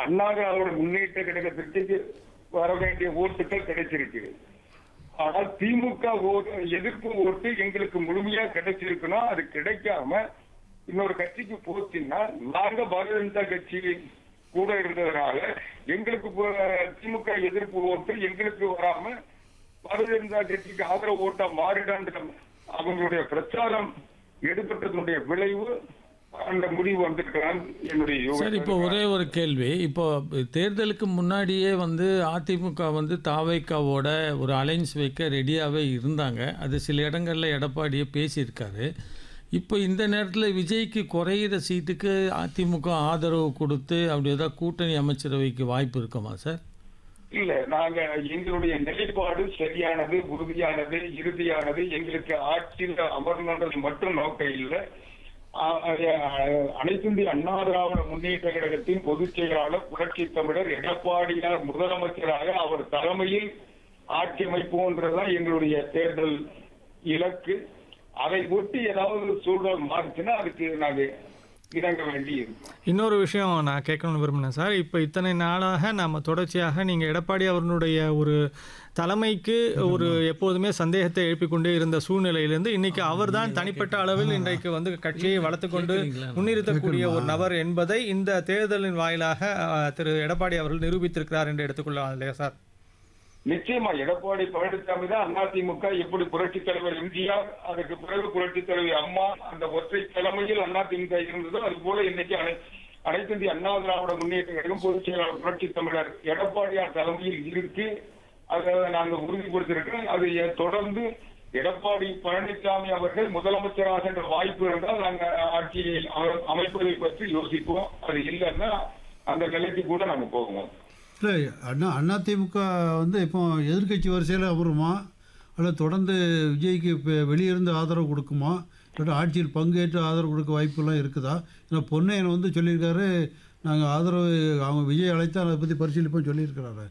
அண்ணாதிராவிட முன்னேற்ற கழகத்திற்கு வர வேண்டிய ஓட்டுகள் கிடைச்சிருக்கு ஆனால் திமுக ஓட்டு எதிர்ப்பு ஓட்டு எங்களுக்கு முழுமையா கிடைச்சிருக்கணும் அது கிடைக்காம இன்னொரு கட்சிக்கு போச்சுன்னா நாங்க பாரதிய ஜனதா கட்சி கூட இருந்ததுனால எங்களுக்கு போ- திமுக எதிர்ப்பு ஓட்டு எங்களுக்கு வராம பாரதிய ஜனதா கட்சிக்கு ஆதரவு ஓட்டா மாறிடான்ற அவங்களுடைய பிரச்சாரம் எடுப்பட்டதனுடைய விளைவு அந்த முடிவு வந்திருக்கிறான் என்னுடைய யோகம். சார் இப்போ ஒரே ஒரு கேள்வி இப்போ தேர்தலுக்கு முன்னாடியே வந்து அதிமுக வந்து தாவைக்காவோட ஒரு அலைன்ஸ் வைக்க ரெடியாகவே இருந்தாங்க அது சில இடங்களில் எடப்பாடியே பேசியிருக்காரு இப்போ இந்த நேரத்தில் விஜய்க்கு குறையிற சீட்டுக்கு அதிமுக ஆதரவு கொடுத்து அப்படி ஏதாவது கூட்டணி அமைச்சரவைக்கு வாய்ப்பு இருக்குமா சார் இல்ல நாங்க எங்களுடைய நிலைப்பாடு சரியானது உறுதியானது இறுதியானது எங்களுக்கு ஆட்சியில் அமர்ந்தது மட்டும் நோக்கம் இல்லை அனைத்து இந்திய அண்ணா திராவிட முன்னேற்ற கழகத்தின் பொதுச் செயலாளர் புரட்சி தமிழர் எடப்பாடியார் முதலமைச்சராக அவர் தலைமையில் ஆட்சி அமைப்போன்றதுதான் எங்களுடைய தேர்தல் இலக்கு அதை ஒட்டி ஏதாவது சூழல் மாறுச்சுன்னா அதுக்கு நாங்க இறங்க வேண்டி இருக்கும் இன்னொரு விஷயம் நான் கேட்கணும்னு விரும்பினேன் சார் இப்போ இத்தனை நாளாக நாம் தொடர்ச்சியாக நீங்கள் எடப்பாடி அவர்களுடைய ஒரு தலைமைக்கு ஒரு எப்போதுமே சந்தேகத்தை எழுப்பிக் கொண்டே இருந்த சூழ்நிலையிலிருந்து இன்னைக்கு அவர்தான் தனிப்பட்ட அளவில் இன்றைக்கு வந்து கட்சியை வளர்த்துக்கொண்டு முன்னிறுத்தக்கூடிய ஒரு நபர் என்பதை இந்த தேர்தலின் வாயிலாக அஹ், திரு எடப்பாடி அவர்கள் நிரூபித்திருக்கிறார் என்று எடுத்துக்கொள்ளலாம் இல்லையா சார் நிச்சயமா எடப்பாடி பழனிசாமி தான் அதிமுக எப்படி புரட்சி தலைவர் எம்ஜிஆர் அதுக்கு பிறகு புரட்சி தலைவர் அம்மா அந்த ஒற்றை தலைமையில் அதிமுக இருந்ததோ அது போல இன்னைக்கு அனை அனைத்து இந்திய அண்ணா திராவிட முன்னேற்ற கழகம் பொதுச் செயலாளர் புரட்சி தமிழர் எடப்பாடியார் தலைமையில் இருக்கு அதை நாங்க உறுதிப்படுத்திருக்கிறோம் அது எ- தொடர்ந்து எடப்பாடி பழனிசாமி அவர்கள் முதலமைச்சராக என்ற வாய்ப்பு இருந்தால் நாங்க ஆட்சியை அம- அமைப்பதை பற்றி யோசிப்போம் அது இல்லைன்னா அந்த நிலைக்கு கூட நாங்க போவோம் இல்லை அண்ணா அதிமுக வந்து இப்போ எதிர்க்கட்சி வரிசையில் அமருமா அல்லது தொடர்ந்து விஜய்க்கு இப்போ வெளியிருந்து ஆதரவு கொடுக்குமா இல்லாட்டி ஆட்சியில் பங்கேற்று ஆதரவு கொடுக்க வாய்ப்புலாம் இருக்குதா ஏன்னா பொன்னையன் வந்து சொல்லியிருக்காரு நாங்கள் ஆதரவு அவங்க விஜய் அழைத்தா அதை பற்றி பரிசீலிப்போம் சொல்லியிருக்கிறாரு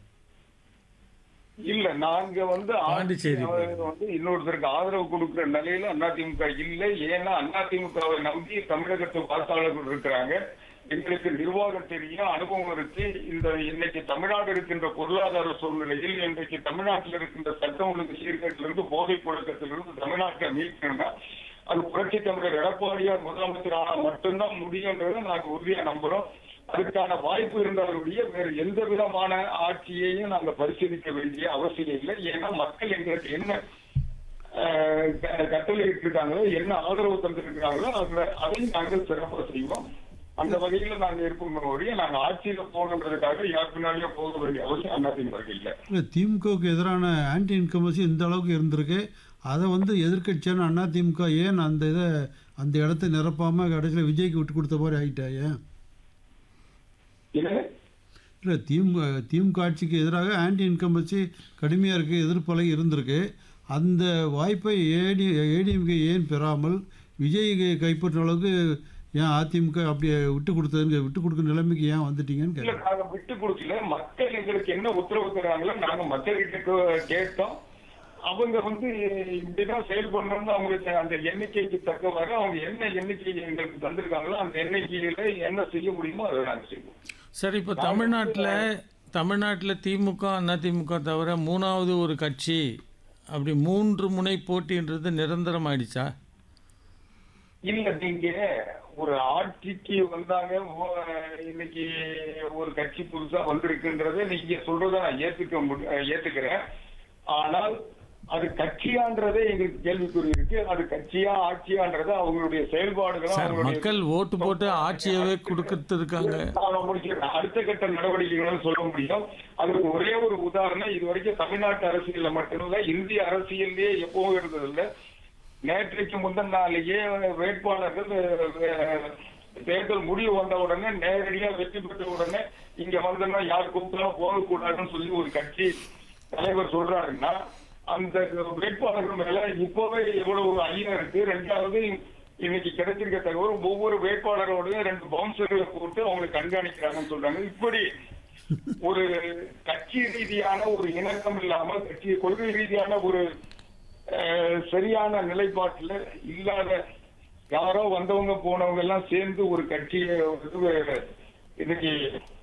இல்ல நாங்க வந்து பாண்டிச்சேரி ஆட்சி வந்து இன்னொருத்தருக்கு ஆதரவு கொடுக்கிற நிலையில அதிமுக இல்லை ஏன்னா அதிமுகவை நம்பி தமிழகத்து வாக்காளர்கள் இருக்கிறாங்க எங்களுக்கு நிர்வாகம் தெரியும் அனுபவம் இருக்கு இந்த இன்னைக்கு தமிழ்நாடு இருக்கின்ற பொருளாதார சூழ்நிலையில் இன்றைக்கு தமிழ்நாட்டில் இருக்கின்ற சட்டம் ஒழுங்கு சீர்கேட்டிலிருந்து போதை புழக்கத்திலிருந்து தமிழ்நாட்டை மீட்கணும்னா அது புரட்சி தமிழர் எடப்பாடியார் முதலமைச்சர் ஆனா மட்டும்தான் முடியுன்றதை நாங்க உறுதியா நம்புறோம் அதுக்கான வாய்ப்பு இருந்தாலுடைய வேறு எந்த விதமான ஆட்சியையும் நாங்க பரிசீலிக்க வேண்டிய அவசியம் இல்லை ஏன்னா மக்கள் எங்களுக்கு என்ன ஆஹ், க- கட்டளையிட்டு இருக்காங்களோ என்ன ஆதரவு தந்திருக்கிறாங்களோ அதுல அதையும் நாங்கள் சிறப்பாக செய்வோம் அந்த வகையில நாங்க இருப்போம் ஒழிய நாங்க ஆட்சியில போகணுன்றதுக்காக யார் பின்னாலேயே போக வேண்டிய அவசியம் அதிமுக இல்லை இல்லை திமுகவுக்கு எதிரான ஆன்டி இன்கமசி இந்த அளவுக்கு இருந்திருக்கு அதை வந்து எதிர்க்கட்சியான அண்ணா திமுக ஏன் அந்த இதை அந்த இடத்த நிரப்பாமல் கடைசியில் விஜய்க்கு விட்டு கொடுத்த மாதிரி ஆகிட்டா ஏன் என்ன இல்லை திமுக திமுக ஆட்சிக்கு எதிராக ஆன்டி இன்கம்பன்சி கடுமையாக இருக்குது எதிர்ப்பலை இருந்திருக்கு அந்த வாய்ப்பை ஏடி ஏடிஎம்கே ஏன் பெறாமல் விஜய் கைப்பற்ற அளவுக்கு ஏன் அதிமுக அப்படியே விட்டு கொடுத்ததுங்க விட்டு கொடுக்குற நிலைமைக்கு ஏன் வந்துட்டீங்கன்னு இல்ல கேட்குறேன் நாங்க விட்டு கொடுக்கல மக்கள் எங்களுக்கு என்ன உத்தரவு தராங்களோ நாங்க மக்கள்கிட்ட கே- கேட்டோம் அவங்க வந்து இப்படிதான் செயல்படணும்னு அவங்களுக்கு அந்த எண்ணிக்கைக்கு தக்கவாறு அவங்க என்ன எண்ணிக்கை எங்களுக்கு தந்திருக்காங்களோ அந்த எண்ணிக்கையில என்ன செய்ய முடியுமோ அதை நாங்க செய்வோம் சார் இப்போ தமிழ்நாட்டில் தமிழ்நாட்டில் திமுக அதிமுக தவிர மூணாவது ஒரு கட்சி அப்படி மூன்று முனை போட்டின்றது நிரந்தரமாயிடுச்சா இல்ல நீங்க ஒரு ஆட்சிக்கு வந்தாங்க ஓ- இன்னைக்கு ஒரு கட்சி புதுசா வந்திருக்குன்றதை நீங்க சொல்றதை நான் ஏத்துக்க முடி- ஏத்துக்கிறேன் ஆனால் அது கட்சியான்றதே எங்களுக்கு கேள்விக்குறி இருக்கு அது கட்சியா ஆட்சியான்றதை அவங்களுடைய செயல்பாடுகளும் சார் அவங்களுடைய மக்கள் ஓட்டு போட்டு ஆட்சியவே கொடுக்கறது இருக்காங்க நான் முடிச்சிடுறேன். அடுத்த கட்ட நடவடிக்கைகளும் சொல்ல முடியும் அதுக்கு ஒரே ஒரு உதாரணம் இது வரைக்கும் தமிழ்நாட்டு அரசியல்ல மட்டுமில்ல இந்திய அரசியல்லையே எப்பவும் இருந்ததில்ல நேற்றைக்கு முந்தின நாளையே வேட்பாளர்கள் அஹ், தேர்தல் முடிவு வந்த உடனே நேரடியா வெற்றி பெற்ற உடனே இங்க வந்தோம்னா யார் கூப்பிட்டாலும் போகக்கூடாதுன்னு சொல்லி ஒரு கட்சி தலைவர் சொல்றாருன்னா அந்த வேட்பாளர்கள் மேல இப்பவே எவ்வளவு ஐயம் இருக்கு ரெண்டாவது இன்னைக்கு கிடைச்சிருக்க தகவல் ஒவ்வொரு வேட்பாளரோடையும் ரெண்டு பவுன்சர்களை போட்டு அவங்களை கண்காணிக்கிறாங்கன்னு சொல்றாங்க இப்படி ஒரு கட்சி ரீதியான ஒரு இணக்கம் இல்லாம கட்சி கொள்கை ரீதியான ஒரு அஹ், சரியான நிலைப்பாட்டுல இல்லாத யாரோ வந்தவங்க போனவங்க எல்லாம் சேர்ந்து ஒரு கட்சியை வந்து இன்னைக்கு